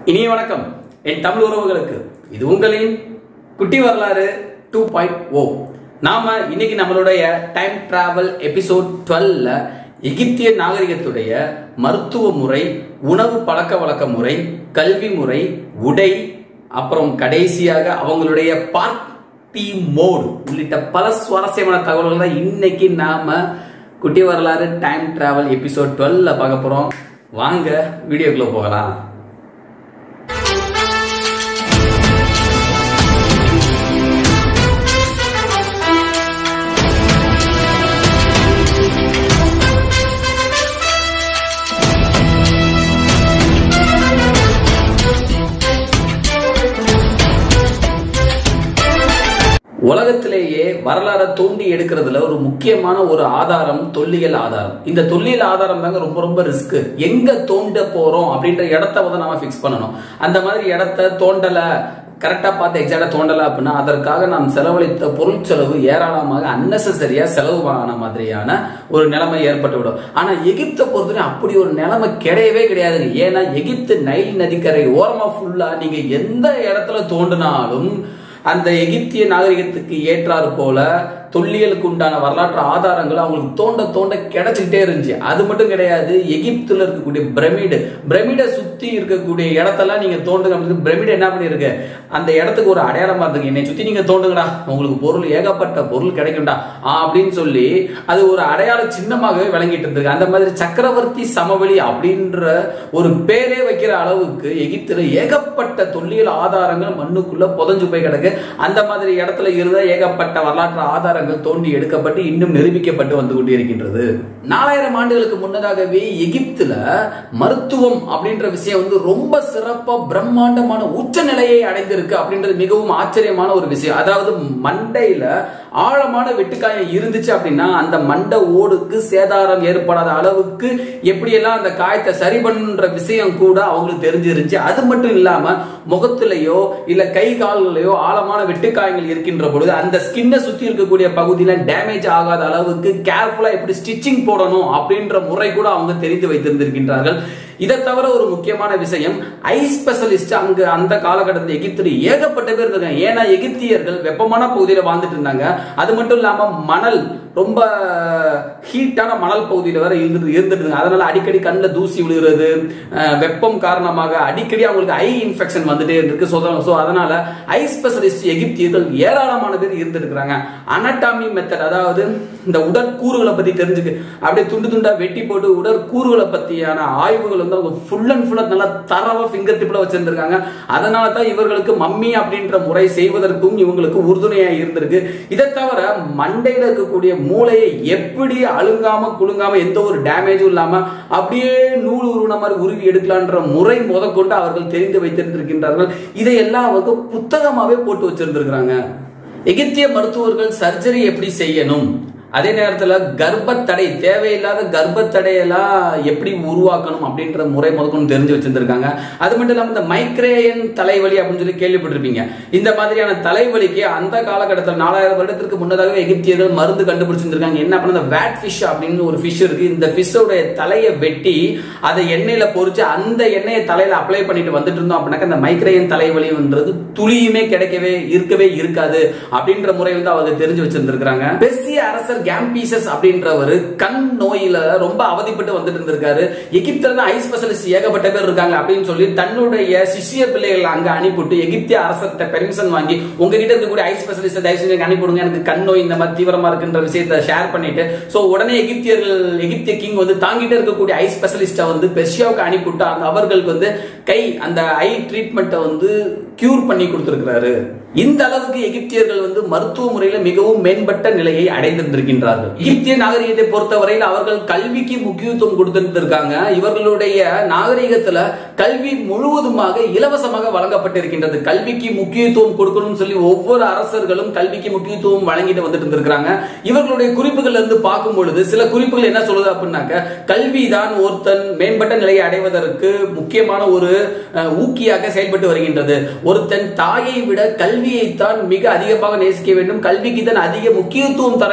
இனிய வணக்கம் என் தமிழ் உறவுகளுக்கு இது உங்களின் குட்டி வரலாறு டூ பாயிண்ட் ஓ நாம இன்னைக்கு நம்மளுடைய டைம் டிராவல் எபிசோட் டுவெல்ல எகிப்திய நாகரிகத்துடைய மருத்துவ முறை உணவு பழக்க வழக்க முறை கல்வி முறை உடை அப்புறம் கடைசியாக அவங்களுடைய பார்ட்டி மோடு உள்ளிட்ட பல சுவாரஸ்யமான தகவல்கள் தான் இன்னைக்கு நாம குட்டி வரலாறு டைம் டிராவல் எபிசோட் டுவெல்ல பார்க்க போறோம் வாங்க வீடியோக்குள்ள போகலாம் உலகத்திலேயே வரலாறை தோண்டி எடுக்கிறதுல ஒரு முக்கியமான ஒரு ஆதாரம் தொல்லியல் ஆதாரம் இந்த தொல்லியல் ஆதாரம் தாங்க ரொம்ப ரொம்ப ரிஸ்க் எங்க தோண்ட போறோம் அப்படின்ற இடத்த வந்து நாம ஃபிக்ஸ் பண்ணணும் அந்த மாதிரி இடத்த தோண்டல கரெக்டா பார்த்து எக்ஸாக்டா தோண்டல அப்படின்னா அதற்காக நாம் செலவழித்த பொருள் செலவு ஏராளமாக அன்னெசரியா செலவு ஆன மாதிரியான ஒரு நிலைமை ஏற்பட்டு விடும் ஆனா எகிப்தை பொறுத்தவரை அப்படி ஒரு நிலைமை கிடையவே கிடையாதுங்க ஏன்னா எகிப்து நைல் நதிக்கரை ஓரமா ஃபுல்லா நீங்க எந்த இடத்துல தோண்டினாலும் அந்த எகிப்திய நாகரிகத்துக்கு ஏற்றாறு போல தொல்லியலுக்கு உண்டான வரலாற்று ஆதாரங்கள் அவங்களுக்கு தோண்ட தோண்ட கிடைச்சிக்கிட்டே இருந்துச்சு அது மட்டும் கிடையாது எகிப்துல இருக்கக்கூடிய பிரமிடு பிரமிடை சுத்தி இருக்கக்கூடிய இடத்தெல்லாம் நீங்க தோண்டுங்க அப்படின்னு பிரமிடு என்ன பண்ணிருக்கு அந்த இடத்துக்கு ஒரு அடையாளமா இருந்துங்க என்னை சுத்தி நீங்க தோண்டுங்கடா உங்களுக்கு பொருள் ஏகப்பட்ட பொருள் கிடைக்கும்டா அப்படின்னு சொல்லி அது ஒரு அடையாள சின்னமாகவே விளங்கிட்டு இருந்திருக்கு அந்த மாதிரி சக்கரவர்த்தி சமவெளி அப்படின்ற ஒரு பேரே வைக்கிற அளவுக்கு எகிப்துல ஏகப்பட்ட தொல்லியல் ஆதாரங்கள் மண்ணுக்குள்ள புதஞ்சு போய் கிடக்கு அந்த மாதிரி இடத்துல இருந்த ஏகப்பட்ட வரலாற்று ஆதாரங்கள் தோண்டி எடுக்கப்பட்டு இன்னும் நிரூபிக்கப்பட்டு வந்து கொண்டு இருக்கின்றது நாலாயிரம் ஆண்டுகளுக்கு முன்னதாகவே எகிப்துல மருத்துவம் அப்படின்ற விஷயம் வந்து ரொம்ப சிறப்பா பிரம்மாண்டமான உச்ச நிலையை அடைந்திருக்கு அப்படின்றது மிகவும் ஆச்சரியமான ஒரு விஷயம் அதாவது மண்டையில ஆழமான வெட்டுக்காயம் இருந்துச்சு அப்படின்னா அந்த மண்டை ஓடுக்கு சேதாரம் ஏற்படாத அளவுக்கு எப்படியெல்லாம் அந்த காயத்தை சரி பண்ணுன்ற விஷயம் கூட அவங்களுக்கு தெரிஞ்சிருந்துச்சு அது மட்டும் இல்லாம முகத்திலேயோ இல்ல கை கால்களையோ ஆழமான வெட்டுக்காயங்கள் இருக்கின்ற பொழுது அந்த ஸ்கின்னை சுத்தி இருக்கக்கூடிய பகுதியில டேமேஜ் ஆகாத அளவுக்கு கேர்ஃபுல்லா எப்படி ஸ்டிச்சிங் போடணும் அப்படின்ற முறை கூட அவங்க தெரிந்து வைத்திருந்திருக்கின்றார்கள் இதை தவிர ஒரு முக்கியமான விஷயம் ஐ ஸ்பெஷலிஸ்ட் அங்கு அந்த காலகட்டத்தில் எகிப்தில் ஏகப்பட்ட பேர் இருக்காங்க ஏன்னா எகிப்தியர்கள் வெப்பமான பகுதியில் வாழ்ந்துட்டு இருந்தாங்க அது மட்டும் இல்லாம மணல் ரொம்ப ஹீட்டான மணல் பகுதியில் வேற இருந்துட்டு இருந்துட்டு இருந்தாங்க அதனால அடிக்கடி கண்ணில் தூசி விழுகிறது வெப்பம் காரணமாக அடிக்கடி அவங்களுக்கு ஐ இன்ஃபெக்ஷன் வந்துட்டே இருக்கு ஸோ அதனால ஐ ஸ்பெஷலிஸ்ட் எகிப்தியர்கள் ஏராளமான பேர் இருந்திருக்கிறாங்க அனட்டாமி மெத்தட் அதாவது இந்த உடற்கூறுகளை பத்தி தெரிஞ்சுக்கு அப்படியே துண்டு துண்டா வெட்டி போட்டு உடற்கூறுகளை பத்தியான ஆய்வுகள் வந்து அவங்க ஃபுல் அண்ட் ஃபுல்லா நல்லா தரவா ஃபிங்கர் டிப்ல வச்சிருந்திருக்காங்க அதனால தான் இவர்களுக்கு மம்மி அப்படின்ற முறை செய்வதற்கும் இவங்களுக்கு உறுதுணையா இருந்திருக்கு இதை தவிர மண்டையில இருக்கக்கூடிய மூளையை எப்படி அழுங்காம குலுங்காம எந்த ஒரு டேமேஜும் இல்லாம அப்படியே நூல் உருவன மாதிரி உருவி எடுக்கலான்ற முறை முதற்கொண்டு அவர்கள் தெரிந்து வைத்திருந்திருக்கின்றார்கள் இதையெல்லாம் அவங்க புத்தகமாவே போட்டு வச்சிருந்திருக்கிறாங்க எகிப்திய மருத்துவர்கள் சர்ஜரி எப்படி செய்யணும் அதே நேரத்தில் கர்ப்பத்தடை தேவையில்லாத கர்ப்பத்தடையெல்லாம் எப்படி உருவாக்கணும் அப்படின்ற முறை முதற்கொண்டு தெரிஞ்சு வச்சிருந்திருக்காங்க அது மட்டும் இல்லாமல் இந்த மைக்ரேயன் தலைவலி அப்படின்னு சொல்லி கேள்விப்பட்டிருப்பீங்க இந்த மாதிரியான தலைவலிக்கு அந்த காலகட்டத்தில் நாலாயிரம் வருடத்திற்கு முன்னதாகவே எகிப்தியர்கள் மருந்து கண்டுபிடிச்சிருந்திருக்காங்க என்ன பண்ண வேட் ஃபிஷ் அப்படின்னு ஒரு ஃபிஷ் இருக்கு இந்த ஃபிஷ்ஷோடைய தலையை வெட்டி அதை எண்ணெயில பொறிச்சு அந்த எண்ணெயை தலையில அப்ளை பண்ணிட்டு வந்துட்டு இருந்தோம் அப்படின்னாக்க அந்த மைக்ரேயன் தலைவலின்றது துளியுமே கிடைக்கவே இருக்கவே இருக்காது அப்படின்ற முறை வந்து அவங்க தெரிஞ்சு வச்சிருந்திருக்காங்க பெர்சிய அரசர் கேம்பீசஸ் அப்படின்றவர் கண் நோயில ரொம்ப அவதிப்பட்டு வந்துட்டு இருந்திருக்காரு எகிப்துல தான் ஐ ஸ்பெஷலிஸ்ட் ஏகப்பட்ட பேர் இருக்காங்க அப்படின்னு சொல்லி தன்னுடைய சிஷிய பிள்ளைகள் அங்க அனுப்பிவிட்டு எகிப்திய அரசர்கிட்ட பெர்மிஷன் வாங்கி உங்ககிட்ட இருக்கக்கூடிய ஐ ஸ்பெஷலிஸ்ட் தயவு செஞ்சு அனுப்பிவிடுங்க எனக்கு கண் நோய் இந்த மாதிரி தீவிரமா இருக்குன்ற விஷயத்தை ஷேர் பண்ணிட்டு சோ உடனே எகிப்தியர்கள் எகிப்திய கிங் வந்து தாங்கிட்டு இருக்கக்கூடிய ஐ ஸ்பெஷலிஸ்ட வந்து பெர்ஷியாவுக்கு அனுப்பிவிட்டு அந்த அவர்களுக்கு வந்து கை அந்த ஐ ட்ரீட்மெண்ட்டை வந்து கியூர் பண்ணி கொடுத்திருக்கிறாரு இந்த அளவுக்கு எகிப்தியர்கள் வந்து மருத்துவ முறையில மிகவும் மேம்பட்ட நிலையை அடைந்திருந்திருக்கின்றார்கள் எகிப்திய நாகரிகத்தை பொறுத்தவரையில் அவர்கள் கல்விக்கு முக்கியத்துவம் கொடுத்திருந்திருக்காங்க இவர்களுடைய நாகரிகத்துல கல்வி முழுவதுமாக இலவசமாக வழங்கப்பட்டிருக்கின்றது கல்விக்கு முக்கியத்துவம் கொடுக்கணும்னு சொல்லி ஒவ்வொரு அரசர்களும் கல்விக்கு முக்கியத்துவம் வழங்கிட்டு வந்துட்டு இருந்திருக்காங்க இவர்களுடைய குறிப்புகள்ல இருந்து பார்க்கும் பொழுது சில குறிப்புகள் என்ன சொல்லுது அப்படின்னாக்க கல்விதான் ஒருத்தன் மேம்பட்ட நிலையை அடைவதற்கு முக்கியமான ஒரு ஊக்கியாக செயல்பட்டு வருகின்றது ஒருத்தன் தாயை விட கல்வியைத்தான் மிக அதிகமாக நேசிக்க வேண்டும் கல்விக்கு தான் அதிக முக்கியத்துவம் தர வேண்டும் உள்ளிட்ட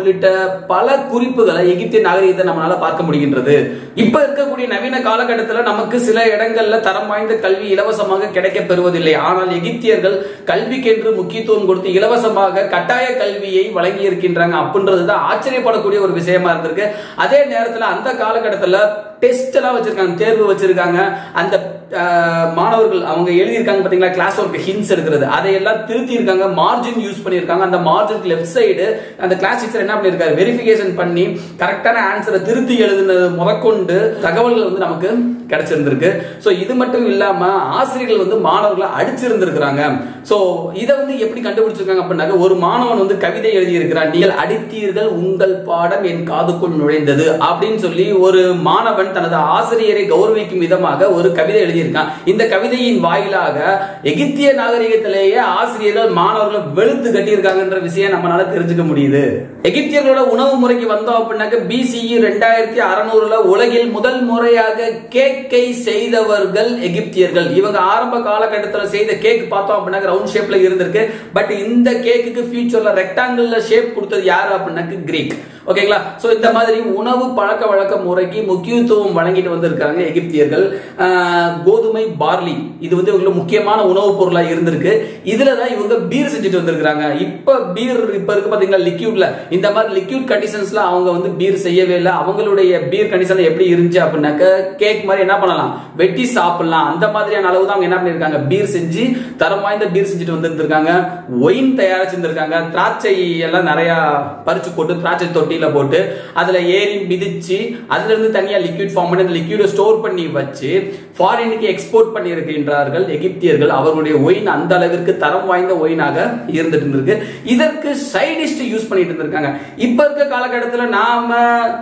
உள்ளிட்ட பல குறிப்புகளை எகிப்திய நாகரிகத்தை நம்மளால பார்க்க முடிகின்றது இப்ப இருக்கக்கூடிய நவீன காலகட்டத்தில் நமக்கு சில இடங்கள்ல தரம் வாய்ந்த கல்வி இலவசமாக கிடைக்க பெறுவதில்லை ஆனால் எகிப்தியர்கள் கல்விக்கென்று முக்கியத்துவம் கொடுத்து இலவசமாக கட்டாய கல்வியை வழங்கி இருக்கின்றாங்க அப்படின்றதுதான் ஆச்சரியப்படக்கூடிய ஒரு விஷயமா இருந்திருக்கு அதே நேரத்தில் அந்த காலகட்டத்தில் டெஸ்ட் எல்லாம் வச்சிருக்காங்க தேர்வு வச்சிருக்காங்க அந்த அஹ், மாணவர்கள் அவங்க எழுதியிருக்காங்க பாத்தீங்களா கிளாஸ் ஒர்க் ஹின்ஸ் எடுக்கிறது அதையெல்லாம் திருத்தி இருக்காங்க மார்ஜின் யூஸ் பண்ணியிருக்காங்க அந்த மார்ஜின் லெஃப்ட் சைடு அந்த கிளாஸ் டீச்சர் என்ன பண்ணியிருக்காரு வெரிஃபிகேஷன் பண்ணி கரெக்டான ஆன்சரை திருத்தி எழுதுனது முதற்கொண்டு தகவல்கள் வந்து நமக்கு கிடைச்சிருந்திருக்கு ஸோ இது மட்டும் இல்லாம ஆசிரியர்கள் வந்து மாணவர்களை அடிச்சிருந்திருக்கிறாங்க ஸோ இதை வந்து எப்படி கண்டுபிடிச்சிருக்காங்க அப்படின்னாக்க ஒரு மாணவன் வந்து கவிதை எழுதியிருக்கிறான் நீங்கள் அடித்தீர்கள் உங்கள் பாடம் என் காதுக்குள் நுழைந்தது அப்படின்னு சொல்லி ஒரு மாணவன் தனது ஆசிரியரை கௌரவிக்கும் விதமாக ஒரு கவிதை எழுதியிருக்கான் இந்த கவிதையின் வாயிலாக எகிப்திய நாகரிகத்திலேயே ஆசிரியர்கள் மாணவர்கள் வெளுத்து கட்டியிருக்காங்கன்ற விஷயம் நம்மளால தெரிஞ்சுக்க முடியுது எகிப்தியர்களோட உணவு முறைக்கு வந்தோம் அப்படின்னாக்க பிசிஇ ரெண்டாயிரத்தி அறுநூறுல உலகில் முதல் முறையாக கேக்கை செய்தவர்கள் எகிப்தியர்கள் இவங்க ஆரம்ப காலகட்டத்தில் செய்த கேக் பார்த்தோம் அப்படின்னாக்க ரவுண்ட் ஷேப்ல இருந்திருக்கு பட் இந்த கேக்குக்கு ஃபியூச்சர்ல ரெக்டாங்கிள் ஷேப் கொடுத்தது யாரு அப்படின்னாக்க கிரீக் ஓகேங்களா சோ இந்த மாதிரி உணவு பழக்க வழக்க முறைக்கு முக்கியத்துவம் வழங்கிட்டு வந்திருக்காங்க எகிப்தியர்கள் ஆஹ், கோதுமை பார்லி இது வந்து இவங்களுக்கு முக்கியமான உணவுப் பொருளா இருந்திருக்கு இதுல தான் இவங்க பீர் செஞ்சுட்டு வந்திருக்காங்க இப்ப பீர் இப்ப இருக்கு பாத்தீங்களா லிக்யூட்ல இந்த மாதிரி லிக்யூட் கண்டிஷன்ஸ்ல அவங்க வந்து பீர் செய்யவே இல்லை அவங்களுடைய பீர் கண்டிஷன் எப்படி இருந்துச்சு அப்படின்னாக்க கேக் மாதிரி என்ன பண்ணலாம் வெட்டி சாப்பிடலாம் அந்த மாதிரியான அளவு தான் அவங்க என்ன பண்ணிருக்காங்க பீர் செஞ்சு தரம் வாய்ந்த பீர் செஞ்சுட்டு வந்திருக்காங்க ஒயின் தயாரிச்சிருந்திருக்காங்க திராட்சை எல்லாம் நிறைய பறிச்சு போட்டு திராட்சை தொட்டியில போட்டு அதுல ஏறி மிதிச்சு அதுல இருந்து தனியா லிக்விட் ஃபார்ம் பண்ணி அந்த லிக்விட ஸ்டோர் பண்ணி வச்சு ஃபாரினுக்கு எக்ஸ்போர்ட் பண்ணி இருக்கின்றார்கள் எகிப்தியர்கள் அவர்களுடைய ஒயின் அந்த அளவிற்கு தரம் வாய்ந்த ஒயினாக இருந்துட்டு இருந்திருக்கு இதற்கு சைடிஸ்ட் யூஸ் பண்ணிட்டு இருந்திருக்காங்க இப்ப இருக்க காலகட்டத்தில் நாம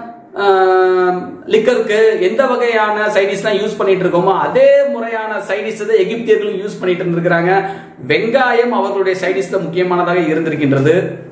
லிக்கருக்கு எந்த வகையான சைடிஷ்லாம் யூஸ் பண்ணிட்டு இருக்கோமோ அதே முறையான சைடிஷ் தான் எகிப்தியர்களும் யூஸ் பண்ணிட்டு இருந்திருக்கிறாங்க வெங்காயம் அவர்களுடைய சைடிஷ்ல முக்கியமானதாக இருந்திருக்கின்றது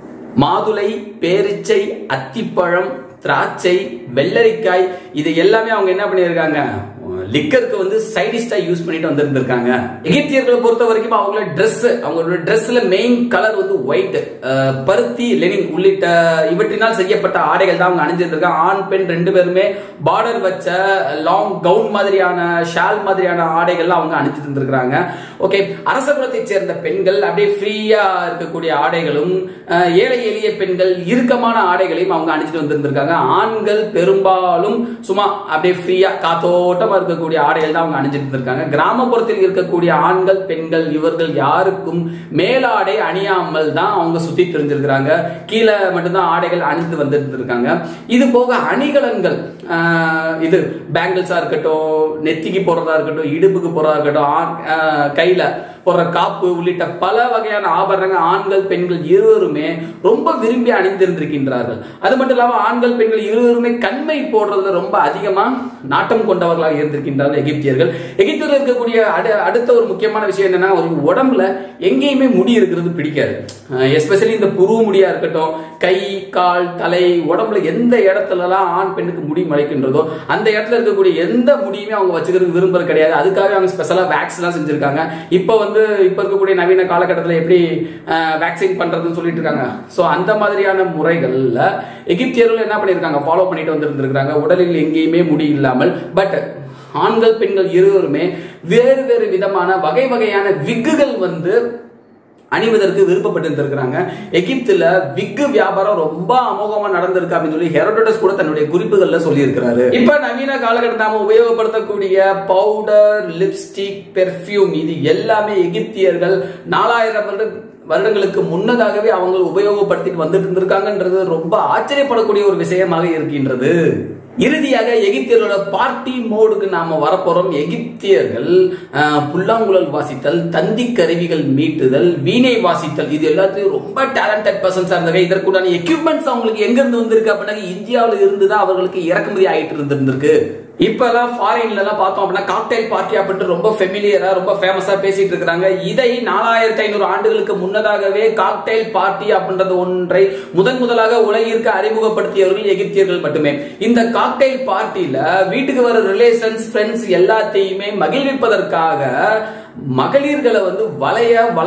மாதுளை பேரிச்சை அத்திப்பழம் திராட்சை வெள்ளரிக்காய் இது எல்லாமே அவங்க என்ன பண்ணியிருக்காங்க லிக்கருக்கு வந்து சைடிஸ்டா யூஸ் பண்ணிட்டு வந்திருந்திருக்காங்க எகிப்தியர்களை பொறுத்த வரைக்கும் அவங்களோட Dress அவங்களோட Dressல மெயின் கலர் வந்து ஒயிட் பருத்தி லெனின் உள்ளிட்ட இவற்றினால் செய்யப்பட்ட ஆடைகள் தான் அவங்க அணிஞ்சிருந்திருக்காங்க ஆண் பெண் ரெண்டு பேருமே பார்டர் வச்ச லாங் கவுன் மாதிரியான ஷால் மாதிரியான ஆடைகள்லாம் அவங்க அணிஞ்சிட்டு இருந்திருக்காங்க ஓகே அரச குலத்தை சேர்ந்த பெண்கள் அப்படியே ஃப்ரீயா இருக்கக்கூடிய ஆடைகளும் அஹ், ஏழை எளிய பெண்கள் இறுக்கமான ஆடைகளையும் அவங்க அணிஞ்சிட்டு வந்திருந்திருக்காங்க ஆண்கள் பெரும்பாலும் சும்மா அப்படியே ஃப்ரீயா காத்தோட்டமா இருக்கக்கூடிய ஆடைகள் தான் அவங்க அணிஞ்சிட்டு இருந்திருக்காங்க கிராமப்புறத்தில் இருக்கக்கூடிய ஆண்கள் பெண்கள் இவர்கள் யாருக்கும் மேலாடை அணியாமல் தான் அவங்க சுத்தி தெரிஞ்சிருக்கிறாங்க கீழே மட்டும்தான் ஆடைகள் அணிந்து வந்துட்டு இருக்காங்க இது போக அணிகலன்கள் ஆஹ், இது பேங்கிள்ஸா இருக்கட்டும் நெத்திக்கு போடுறதா இருக்கட்டும் இடுப்புக்கு போடுறதா இருக்கட்டும் ஆண்- ஆஹ், கையில போடுற காப்பு உள்ளிட்ட பல வகையான ஆபரணங்கள் ஆண்கள் பெண்கள் இருவருமே ரொம்ப விரும்பி அணிந்திருந்திருக்கின்றார்கள் அது மட்டும் இல்லாம ஆண்கள் பெண்கள் இருவருமே கண்மை போடுறதுல ரொம்ப அதிகமா நாட்டம் கொண்டவர்களாக இருந்திருக்கின்றார்கள் எகிப்தியர்கள் எகிப்தியர்கள் இருக்கக்கூடிய அடு- அடுத்த ஒரு முக்கியமான விஷயம் என்னன்னா அவங்களுக்கு உடம்புல எங்கேயுமே முடி இருக்கிறது பிடிக்காது எஸ்பெஷலி இந்த புருவ முடியா இருக்கட்டும் கை கால் தலை உடம்புல எந்த இடத்துலலாம் ஆண் பெண்ணுக்கு முடி முளைக்கின்றதோ அந்த இடத்துல இருக்கக்கூடிய எந்த முடியுமே அவங்க வச்சுக்கிறது விரும்புறது கிடையாது அதுக்காக அவங்க ஸ்பெஷலா வேக்ஸ் எல்லாம் செஞ்சிருக்காங்க இப்போ வந்து இப்போ இருக்கக்கூடிய நவீன காலகட்டத்தில் எப்படி வேக்சின் பண்றதுன்னு சொல்லிட்டு இருக்காங்க ஸோ அந்த மாதிரியான முறைகள்ல எகிப்தியர்கள் என்ன பண்ணியிருக்காங்க ஃபாலோ பண்ணிட்டு வந்திருந்திருக்காங்க உடலில் எங்கேயுமே முடி இல்லாமல் பட் ஆண்கள் பெண்கள் இருவருமே வேறு வேறு விதமான வகை வகையான விக்குகள் வந்து அணிவதற்கு விருப்பப்பட்டிருந்திருக்கிறாங்க எகிப்துல விக்கு வியாபாரம் ரொம்ப அமோகமா நடந்திருக்கு அப்படின்னு சொல்லி ஹெரோடோட்டஸ் கூட தன்னுடைய குறிப்புகள்ல சொல்லியிருக்கிறாரு இப்ப நவீன காலகட்டத்தில் நாம உபயோகப்படுத்தக்கூடிய பவுடர் லிப்ஸ்டிக் பெர்ஃப்யூம் இது எல்லாமே எகிப்தியர்கள் நாலாயிரம் வருட வருடங்களுக்கு முன்னதாகவே அவங்க உபயோகப்படுத்திட்டு வந்துட்டு இருந்திருக்காங்கன்றது ரொம்ப ஆச்சரியப்படக்கூடிய ஒரு விஷயமாக இருக்கின்றது இறுதியாக எகிப்தியர்களோட பார்ட்டி மோடுக்கு நாம வரப்போறோம் எகிப்தியர்கள் அஹ், புல்லாங்குழல் வாசித்தல் தந்தி கருவிகள் மீட்டுதல் வீணை வாசித்தல் இது எல்லாத்தையும் ரொம்ப டேலண்டட் பர்சன்ஸா இருந்தாங்க இதற்குண்டான எக்யூப்மெண்ட்ஸ் அவங்களுக்கு எங்க இருந்து வந்திருக்கு அப்படின்னா இந்தியாவில் இருந்து தான் அவர்களுக்கு இறக்குமதி ஆயிட்டு இருந்திருக்கு இப்பெல்லாம் ஃபாரின்ல எல்லாம் பார்த்தோம் அப்படின்னா காக்டைல் பார்ட்டி அப்படின்ட்டு ரொம்ப ஃபெமிலியரா ரொம்ப ஃபேமஸா பேசிட்டு இருக்காங்க இதை நாலாயிரத்தி ஐநூறு ஆண்டுகளுக்கு முன்னதாகவே காக்டைல் பார்ட்டி அப்படின்றது ஒன்றை முதன் முதலாக உலகிற்கு அறிமுகப்படுத்தியவர்கள் எகிப்தியர்கள் மட்டுமே இந்த காக்டைல் பார்ட்டியில வீட்டுக்கு வர ரிலேஷன்ஸ் ஃப்ரெண்ட்ஸ் எல்லாத்தையுமே மகிழ்விப்பதற்காக மகளிர்களை வந்து வளைய வளம்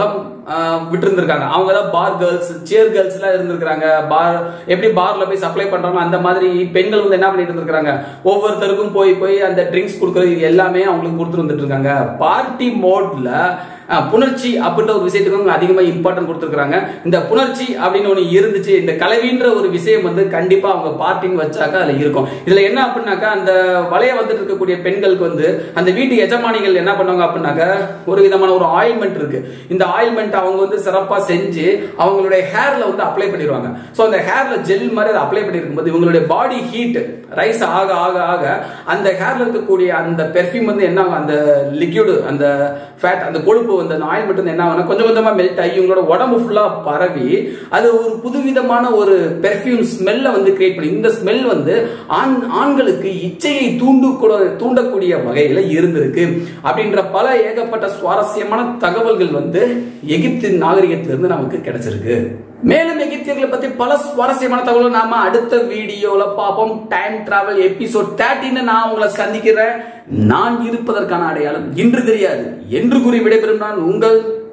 விட்டு இருந்திருக்காங்க அவங்க தான் பார் கேர்ள்ஸ் சேர் கேர்ள்ஸ் எல்லாம் இருந்திருக்காங்க பார் எப்படி பார்ல போய் சப்ளை பண்றாங்க அந்த மாதிரி பெண்கள் வந்து என்ன பண்ணிட்டு இருந்திருக்காங்க ஒவ்வொருத்தருக்கும் போய் போய் அந்த ட்ரிங்க்ஸ் கொடுக்கறது இது எல்லாமே அவங்களுக்கு கொடுத்துட்டு வந்துட்டு இருக்காங்க பார்ட்டி மோட்ல அஹ், புணர்ச்சி அப்படின்ற ஒரு விஷயத்துக்கு அவங்க அதிகமா இம்பார்ட்டன்ட் கொடுத்துருக்காங்க இந்த புணர்ச்சி அப்படின்னு ஒன்று இருந்துச்சு இந்த கலவின்ற ஒரு விஷயம் வந்து கண்டிப்பா அவங்க பார்ட்டின்னு வச்சாக்கா அதுல இருக்கும் இதுல என்ன அப்படின்னாக்கா அந்த வளைய வந்துட்டு இருக்கக்கூடிய பெண்களுக்கு வந்து அந்த வீட்டு எஜமானிகள் என்ன பண்ணுவாங்க அப்படின்னாக்கா ஒரு விதமான ஒரு ஆயில்மெண்ட் இருக்கு இந்த ஆயில்மெண்ட் அவங்க வந்து சிறப்பா செஞ்சு அவங்களுடைய ஹேர்ல வந்து அப்ளை பண்ணிடுவாங்க ஸோ அந்த ஹேர்ல ஜெல் மாதிரி அதை அப்ளை பண்ணிருக்கும்போது இவங்களுடைய பாடி ஹீட் ரைஸ் ஆக ஆக ஆக அந்த ஹேர்ல இருக்கக்கூடிய அந்த பெர்ஃப்யூம் வந்து என்ன ஆகும் அந்த லிக்யூடு அந்த ஃபேட் அந்த கொழுப்பு வந்து அந்த ஆயில்மெண்ட் வந்து என்ன ஆகும்னா கொஞ்சம் கொஞ்சமா மெல்ட் ஆகி இவங்களோட உடம்பு ஃபுல்லா பரவி அது ஒரு புதுவிதமான ஒரு பெர்ஃப்யூம் ஸ்மெல்ல வந்து கிரியேட் பண்ணி இந்த ஸ்மெல் வந்து ஆண் ஆண்களுக்கு இச்சையை தூண்டு தூண்டக்கூடிய வகையில இருந்திருக்கு அப்படின்ற பல ஏகப்பட்ட சுவாரஸ்யமான தகவல்கள் வந்து எகிப்தின் நாகரிகத்திலிருந்து நமக்கு கிடைச்சிருக்கு மேலும் எகிப்தியர்களை பத்தி பல சுவாரஸ்யமான தகவல்கள் நாம அடுத்த வீடியோல பார்ப்போம் டைம் டிராவல் எபிசோட் தேர்ட்டின்னு நான் உங்களை சந்திக்கிறேன் நான் இருப்பதற்கான அடையாளம் இன்று தெரியாது என்று கூறி விடைபெறும் நான் உங்கள்